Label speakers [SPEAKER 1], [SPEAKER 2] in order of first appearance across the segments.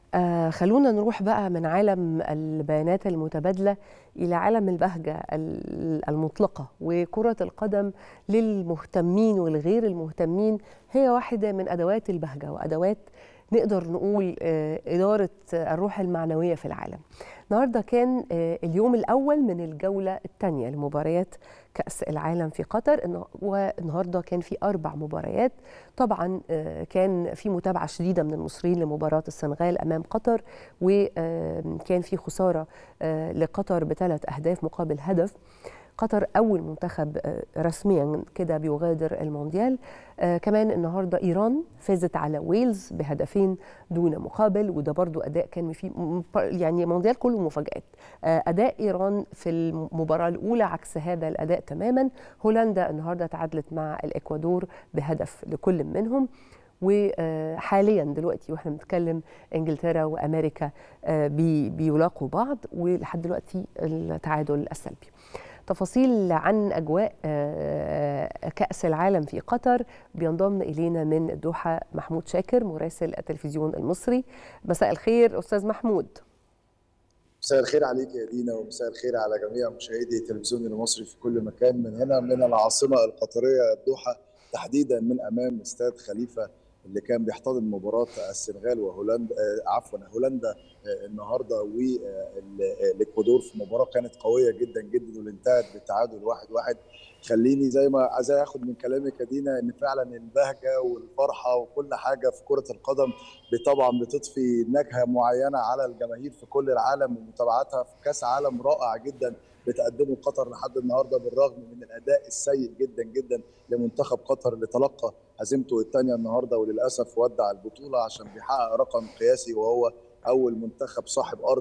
[SPEAKER 1] آه خلونا نروح بقى من عالم البيانات المتبادلة إلى عالم البهجة المطلقة وكرة القدم للمهتمين والغير المهتمين هي واحدة من أدوات البهجة وأدوات نقدر نقول آه إدارة الروح المعنوية في العالم النهاردة كان آه اليوم الأول من الجولة الثانية لمباريات كأس العالم في قطر والنهاردة كان في أربع مباريات طبعا كان في متابعة شديدة من المصريين لمباراة السنغال أمام قطر وكان في خسارة لقطر بثلاث أهداف مقابل هدف قطر أول منتخب رسميا كده بيغادر المونديال آه كمان النهارده ايران فازت على ويلز بهدفين دون مقابل وده برضو اداء كان فيه يعني مونديال كله مفاجات آه اداء ايران في المباراه الاولى عكس هذا الاداء تماما هولندا النهارده تعادلت مع الاكوادور بهدف لكل منهم وحاليا دلوقتي واحنا بنتكلم انجلترا وامريكا بي بيلاقوا بعض ولحد دلوقتي التعادل السلبي تفاصيل عن اجواء كاس العالم في قطر بينضم الينا من الدوحه محمود شاكر مراسل التلفزيون المصري مساء الخير استاذ محمود
[SPEAKER 2] مساء الخير عليك يا دينا ومساء الخير على جميع مشاهدي التلفزيون المصري في كل مكان من هنا من العاصمه القطريه الدوحه تحديدا من امام استاد خليفه اللي كان بيحتضن مباراه السنغال وهولندا عفوا هولندا النهارده والاكوادور في مباراه كانت قويه جدا جدا واللي انتهت بالتعادل واحد واحد خليني زي ما عايز اخد من كلامك يا دينا ان فعلا البهجه والفرحه وكل حاجه في كره القدم طبعا بتضفي نكهه معينه على الجماهير في كل العالم ومتابعتها في كاس عالم رائع جدا بتقدمه قطر لحد النهارده بالرغم من الاداء السيء جدا جدا لمنتخب قطر اللي تلقى هزيمته الثانيه النهارده وللاسف ودع البطوله عشان بيحقق رقم قياسي وهو اول منتخب صاحب ارض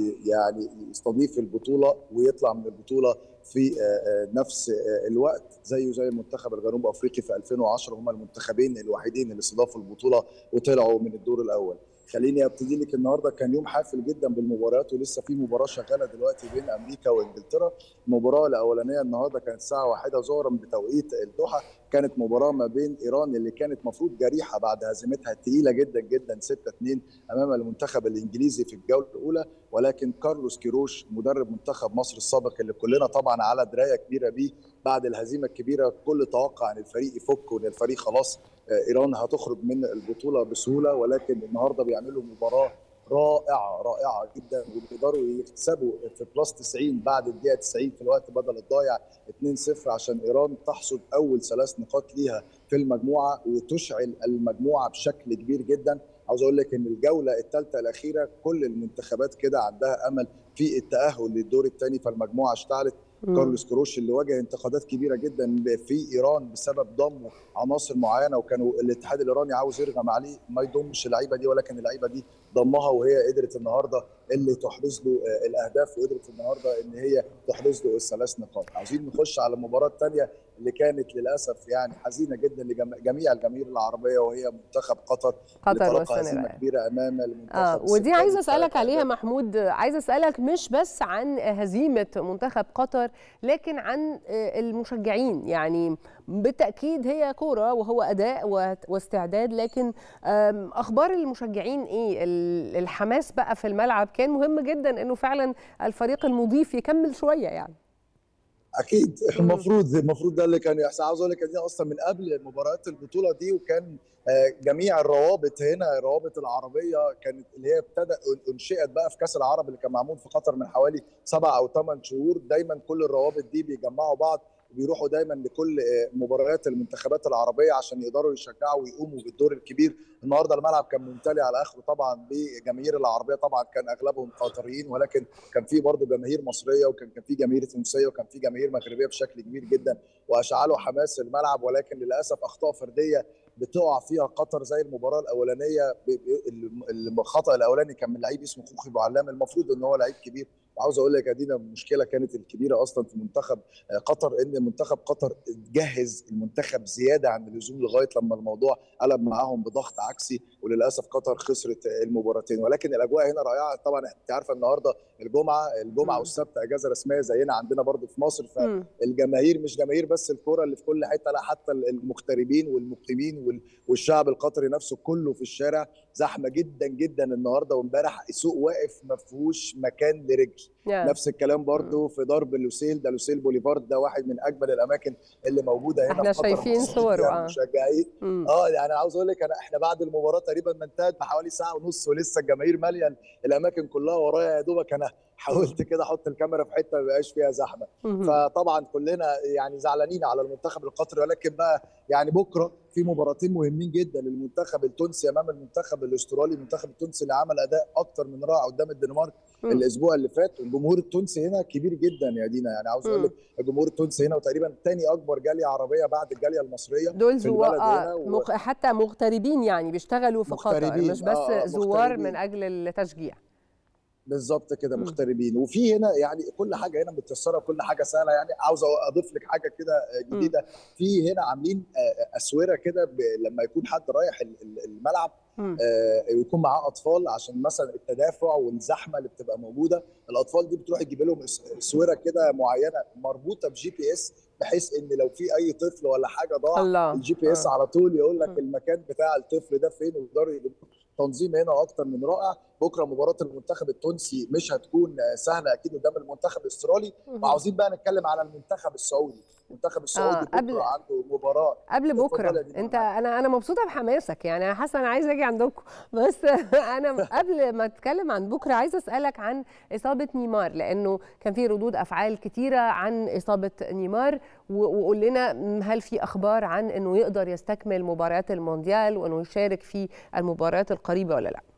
[SPEAKER 2] يعني يستضيف البطوله ويطلع من البطوله في نفس الوقت زيه زي المنتخب الجنوب افريقي في 2010 هم المنتخبين الوحيدين اللي استضافوا البطوله وطلعوا من الدور الاول خليني ابتدي لك النهارده كان يوم حافل جدا بالمباريات ولسه في مباراه شغاله دلوقتي بين امريكا وانجلترا المباراه الاولانيه النهارده كانت الساعه واحدة ظهرا بتوقيت الدوحه كانت مباراه ما بين ايران اللي كانت مفروض جريحه بعد هزيمتها الثقيله جدا جدا 6 2 امام المنتخب الانجليزي في الجوله الاولى ولكن كارلوس كيروش مدرب منتخب مصر السابق اللي كلنا طبعا على درايه كبيره بيه بعد الهزيمه الكبيره كل توقع ان الفريق يفك وان الفريق خلاص ايران هتخرج من البطوله بسهوله ولكن النهارده بيعملوا مباراه رائعه رائعه جدا وبيقدروا يكسبوا في بلس 90 بعد الدقيقه 90 في الوقت بدل الضايع 2-0 عشان ايران تحصد اول ثلاث نقاط ليها في المجموعه وتشعل المجموعه بشكل كبير جدا عاوز اقول لك ان الجوله الثالثه الاخيره كل المنتخبات كده عندها امل في التاهل للدور الثاني فالمجموعه اشتعلت كارلوس كروش اللي واجه انتقادات كبيره جدا في ايران بسبب ضمه عناصر معينه وكانوا الاتحاد الايراني عاوز يرغم عليه ما يضمش اللعيبه دي ولكن اللعيبه دي ضمها وهي قدرت النهارده اللي تحرز له الاهداف وقدرت النهارده ان هي تحرز له الثلاث نقاط عاوزين نخش على المباراه الثانيه اللي كانت للاسف يعني حزينه جدا لجميع الجماهير العربيه وهي منتخب قطر
[SPEAKER 1] قطر
[SPEAKER 2] والسنغال كبيره امام المنتخب
[SPEAKER 1] آه ودي عايزه اسالك عليها محمود عايزه اسالك مش بس عن هزيمه منتخب قطر لكن عن المشجعين يعني بالتاكيد هي كوره وهو اداء واستعداد لكن اخبار المشجعين ايه الحماس بقى في الملعب كان مهم جدا انه فعلا الفريق المضيف يكمل شويه يعني
[SPEAKER 2] اكيد المفروض المفروض ده اللي كان يحصل عاوز اقول لك دي اصلا من قبل مباريات البطوله دي وكان جميع الروابط هنا الروابط العربيه كانت اللي هي ابتدى انشئت بقى في كاس العرب اللي كان معمول في قطر من حوالي سبع او ثمان شهور دايما كل الروابط دي بيجمعوا بعض وبيروحوا دايما لكل مباريات المنتخبات العربيه عشان يقدروا يشجعوا ويقوموا بالدور الكبير النهارده الملعب كان ممتلئ على اخره طبعا بجماهير العربيه طبعا كان اغلبهم قطريين ولكن كان في برضه جماهير مصريه وكان كان في جماهير تونسيه وكان في جماهير مغربيه بشكل كبير جدا واشعلوا حماس الملعب ولكن للاسف اخطاء فرديه بتقع فيها قطر زي المباراه الاولانيه الخطا الاولاني كان من لعيب اسمه خوخي ابو علام المفروض ان هو لعيب كبير وعاوز اقول لك يا دينا المشكله كانت الكبيره اصلا في منتخب قطر ان منتخب قطر جهز المنتخب زياده عن اللزوم لغايه لما الموضوع قلب معاهم بضغط عكسي وللاسف قطر خسرت المباراتين ولكن الاجواء هنا رائعه طبعا انت عارفه النهارده الجمعه الجمعه والسبت اجازه رسميه زينا عندنا برضو في مصر فالجماهير مش جماهير بس الكوره اللي في كل حته لا حتى المغتربين والمقيمين والشعب القطري نفسه كله في الشارع زحمه جدا جدا النهارده وامبارح السوق واقف ما فيهوش مكان لرجل
[SPEAKER 1] yeah.
[SPEAKER 2] نفس الكلام برضو في ضرب لوسيل ده لوسيل بوليفارد ده واحد من اجمل الاماكن اللي موجوده هنا
[SPEAKER 1] احنا
[SPEAKER 2] في قطر
[SPEAKER 1] شايفين
[SPEAKER 2] مخصوص
[SPEAKER 1] صوره
[SPEAKER 2] فيها
[SPEAKER 1] اه
[SPEAKER 2] المشجعين
[SPEAKER 1] مم.
[SPEAKER 2] اه يعني عاوز اقول لك انا احنا بعد المباراه تقريبا ما انتهت بحوالي ساعه ونص ولسه الجماهير ماليه الاماكن كلها ورايا يا دوبك انا حاولت كده احط الكاميرا في حته ما يبقاش فيها زحمه
[SPEAKER 1] مهم.
[SPEAKER 2] فطبعا كلنا يعني زعلانين على المنتخب القطري ولكن بقى يعني بكره في مباراتين مهمين جدا للمنتخب التونسي امام المنتخب الاسترالي المنتخب التونسي اللي عمل اداء اكتر من رائع قدام الدنمارك
[SPEAKER 1] مم.
[SPEAKER 2] الاسبوع اللي فات الجمهور التونسي هنا كبير جدا يا دينا يعني عاوز اقول لك الجمهور التونسي هنا وتقريبا ثاني اكبر جاليه عربيه بعد الجاليه المصريه
[SPEAKER 1] دول
[SPEAKER 2] في
[SPEAKER 1] زوار
[SPEAKER 2] البلد
[SPEAKER 1] آه
[SPEAKER 2] هنا و-
[SPEAKER 1] مغ... حتى مغتربين يعني بيشتغلوا في قطر
[SPEAKER 2] مغتربين،
[SPEAKER 1] مش بس
[SPEAKER 2] آه، آه،
[SPEAKER 1] زوار
[SPEAKER 2] مغتربين.
[SPEAKER 1] من اجل التشجيع
[SPEAKER 2] بالظبط كده
[SPEAKER 1] مم.
[SPEAKER 2] مغتربين وفي هنا يعني كل حاجه هنا متيسره وكل حاجه سهله يعني عاوز اضيف لك حاجه كده جديده في هنا عاملين آه، اسوره كده ب- لما يكون حد رايح ال- ال- الملعب
[SPEAKER 1] مم.
[SPEAKER 2] آه، ويكون معاه اطفال عشان مثلا التدافع والزحمه اللي بتبقى موجوده الاطفال دي بتروح تجيب لهم اس- اسوره كده معينه مربوطه بجي بي اس بحيث ان لو في اي طفل ولا حاجه ضاع
[SPEAKER 1] الله
[SPEAKER 2] الجي بي اس
[SPEAKER 1] آه.
[SPEAKER 2] على طول يقول لك
[SPEAKER 1] مم.
[SPEAKER 2] المكان بتاع الطفل ده فين ويقدروا يجيبوه تنظيم هنا اكتر من رائع بكره مباراه المنتخب التونسي مش هتكون آه، سهله اكيد قدام المنتخب الاسترالي
[SPEAKER 1] مهم.
[SPEAKER 2] وعاوزين بقى نتكلم على المنتخب السعودي المنتخب السعودي
[SPEAKER 1] آه،
[SPEAKER 2] بكره
[SPEAKER 1] قبل-
[SPEAKER 2] عنده مباراه
[SPEAKER 1] قبل
[SPEAKER 2] اتفضل
[SPEAKER 1] بكره
[SPEAKER 2] يا دينا،
[SPEAKER 1] انت
[SPEAKER 2] معاك.
[SPEAKER 1] انا انا مبسوطه بحماسك يعني انا حاسه انا عايزه اجي عندكم بس انا قبل ما اتكلم عن بكره عايزه اسالك عن اصابه نيمار لانه كان في ردود افعال كتيره عن اصابه نيمار و- وقول لنا م، هل في اخبار عن انه يقدر يستكمل مباريات المونديال وانه يشارك في المباريات القريبه ولا لا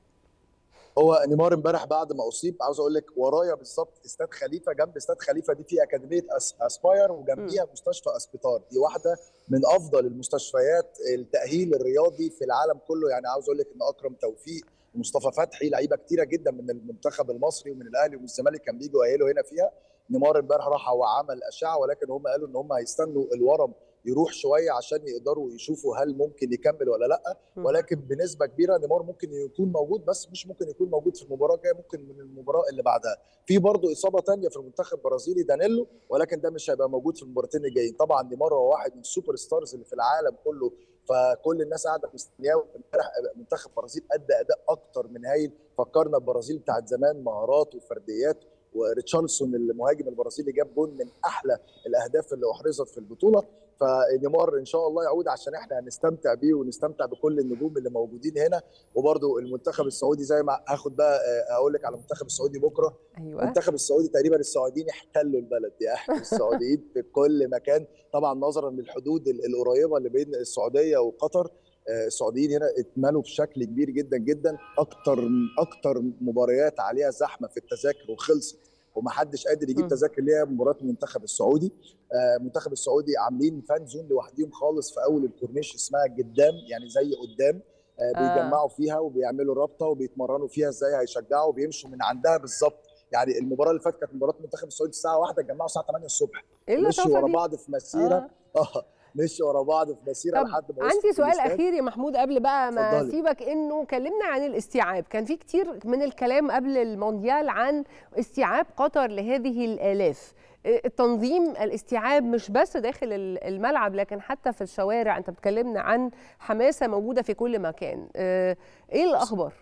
[SPEAKER 2] هو نيمار امبارح بعد ما اصيب عاوز اقول لك ورايا بالظبط استاد خليفه جنب استاد خليفه دي في اكاديميه أس اسباير وجنبيها مستشفى اسبيطار دي واحده من افضل المستشفيات التاهيل الرياضي في العالم كله يعني عاوز اقول لك ان اكرم توفيق ومصطفى فتحي لعيبه كتيره جدا من المنتخب المصري ومن الاهلي ومن الزمالك كان بيجوا يأهلوا هنا فيها نيمار امبارح راح وعمل اشعه ولكن هم قالوا ان هم هيستنوا الورم يروح شويه عشان يقدروا يشوفوا هل ممكن يكمل ولا لا
[SPEAKER 1] مم.
[SPEAKER 2] ولكن بنسبه كبيره نيمار ممكن يكون موجود بس مش ممكن يكون موجود في المباراه الجايه ممكن من المباراه اللي بعدها في برضه اصابه تانية في المنتخب البرازيلي دانيلو ولكن ده مش هيبقى موجود في المباراتين الجايين طبعا نيمار هو واحد من السوبر ستارز اللي في العالم كله فكل الناس قاعده مستنياه امبارح منتخب البرازيل ادى اداء اكتر من هايل فكرنا البرازيل بتاعت زمان مهارات وفرديات وريتشارلسون المهاجم البرازيلي جاب جون من احلى الاهداف اللي احرزت في البطوله فنيمار ان شاء الله يعود عشان احنا هنستمتع بيه ونستمتع بكل النجوم اللي موجودين هنا وبرده المنتخب السعودي زي ما هاخد بقى آه، اقول لك على المنتخب السعودي بكره
[SPEAKER 1] ايوه
[SPEAKER 2] المنتخب السعودي تقريبا السعوديين احتلوا البلد يعني احنا السعوديين في كل مكان طبعا نظرا للحدود ال- القريبه اللي بين السعوديه وقطر آه، السعوديين هنا اتملوا بشكل كبير جدا جدا اكتر اكتر مباريات عليها زحمه في التذاكر وخلصت ومحدش قادر يجيب
[SPEAKER 1] مم.
[SPEAKER 2] تذاكر ليها مباراه المنتخب السعودي آه، المنتخب السعودي عاملين فان زون لوحديهم خالص في اول الكورنيش اسمها قدام يعني زي قدام آه،
[SPEAKER 1] آه.
[SPEAKER 2] بيجمعوا فيها وبيعملوا رابطه وبيتمرنوا فيها ازاي هيشجعوا وبيمشوا من عندها بالظبط يعني المباراه اللي فاتت كانت مباراه المنتخب السعودي الساعه 1 اتجمعوا الساعه 8 الصبح
[SPEAKER 1] ايه
[SPEAKER 2] مشوا
[SPEAKER 1] اللطافه
[SPEAKER 2] ورا
[SPEAKER 1] دي
[SPEAKER 2] بعض في مسيره
[SPEAKER 1] آه.
[SPEAKER 2] اه مشوا ورا بعض في مسيره
[SPEAKER 1] طب
[SPEAKER 2] لحد ما
[SPEAKER 1] عندي
[SPEAKER 2] وصلوا
[SPEAKER 1] سؤال
[SPEAKER 2] الاستاد.
[SPEAKER 1] اخير يا محمود قبل بقى ما
[SPEAKER 2] اتفضلي.
[SPEAKER 1] اسيبك انه كلمنا عن الاستيعاب كان في كتير من الكلام قبل المونديال عن استيعاب قطر لهذه الالاف إيه التنظيم الاستيعاب مش بس داخل ال- الملعب لكن حتى في الشوارع انت بتكلمنا عن حماسه موجوده في كل مكان إيه ايه الاخبار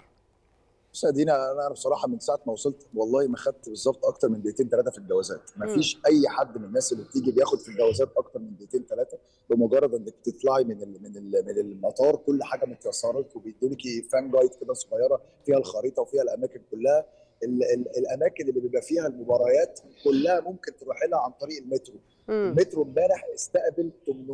[SPEAKER 2] بص يا دينا انا أنا بصراحه من ساعه ما وصلت والله ما خدت بالظبط اكتر من دقيقتين ثلاثه في الجوازات ما
[SPEAKER 1] مم.
[SPEAKER 2] فيش اي حد من الناس اللي بتيجي بياخد في الجوازات اكتر من دقيقتين ثلاثه بمجرد انك تطلعي من ال من ال من المطار كل حاجه متيسره لك وبيدولك فان جايد كده صغيره فيها الخريطه وفيها الاماكن كلها ال ال الاماكن اللي بيبقى فيها المباريات كلها ممكن تروحي لها عن طريق المترو
[SPEAKER 1] مم.
[SPEAKER 2] المترو امبارح استقبل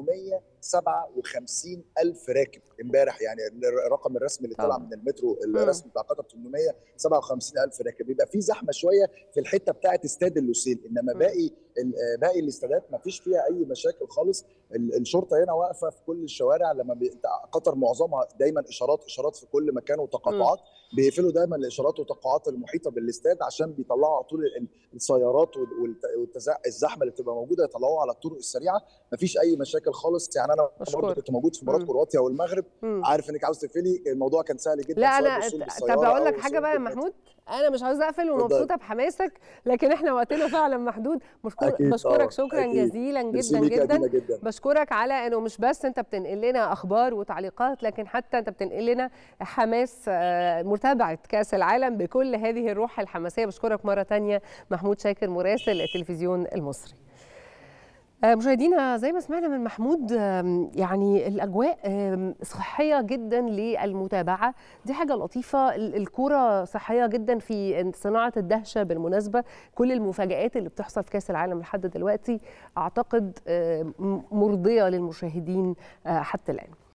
[SPEAKER 2] 857 الف راكب امبارح يعني الرقم الرسمي اللي طلع
[SPEAKER 1] طبعا.
[SPEAKER 2] من المترو الرسمي بتاع قطر 857 الف راكب يبقى في زحمه شويه في الحته بتاعه استاد اللوسيل انما
[SPEAKER 1] م.
[SPEAKER 2] باقي ال- آه، باقي الاستادات ما فيش فيها اي مشاكل خالص ال- الشرطه هنا واقفه في كل الشوارع لما بي... قطر معظمها دايما اشارات اشارات في كل مكان وتقاطعات بيقفلوا دايما الاشارات والتقاطعات المحيطه بالاستاد عشان بيطلعوا على طول ال- السيارات والزحمه اللي بتبقى موجوده يطلعوها على الطرق السريعه مفيش اي مشاكل خالص يعني انا
[SPEAKER 1] مشكور.
[SPEAKER 2] برضه كنت موجود في مباراه
[SPEAKER 1] مم.
[SPEAKER 2] كرواتيا والمغرب
[SPEAKER 1] مم.
[SPEAKER 2] عارف انك عاوز تقفلي الموضوع كان سهل جدا
[SPEAKER 1] لا
[SPEAKER 2] سواء
[SPEAKER 1] انا
[SPEAKER 2] بالوصول
[SPEAKER 1] طب
[SPEAKER 2] بالسيارة
[SPEAKER 1] اقول لك
[SPEAKER 2] أو
[SPEAKER 1] حاجه
[SPEAKER 2] الوصول
[SPEAKER 1] بقى يا
[SPEAKER 2] بالمترو.
[SPEAKER 1] محمود انا مش عاوزه اقفل ومبسوطه بحماسك لكن احنا وقتنا فعلا محدود بشكر
[SPEAKER 2] أكيد
[SPEAKER 1] بشكرك
[SPEAKER 2] طبعاً،
[SPEAKER 1] شكرا
[SPEAKER 2] أكيد.
[SPEAKER 1] جزيلا
[SPEAKER 2] ميرسي
[SPEAKER 1] جدا
[SPEAKER 2] ليك يا
[SPEAKER 1] جدا
[SPEAKER 2] دينا جدا
[SPEAKER 1] بشكرك على انه مش بس انت بتنقل لنا اخبار وتعليقات لكن حتى انت بتنقل لنا حماس آه، متابعه كاس العالم بكل هذه الروح الحماسيه بشكرك مره تانية محمود شاكر مراسل التلفزيون المصري آه، مشاهدينا زي ما سمعنا من محمود آم، يعني الاجواء آم، صحيه جدا للمتابعه دي حاجه لطيفه ال- الكوره صحيه جدا في صناعه الدهشه بالمناسبه كل المفاجات اللي بتحصل في كاس العالم لحد دلوقتي اعتقد آه، م- مرضيه للمشاهدين آه، حتى الان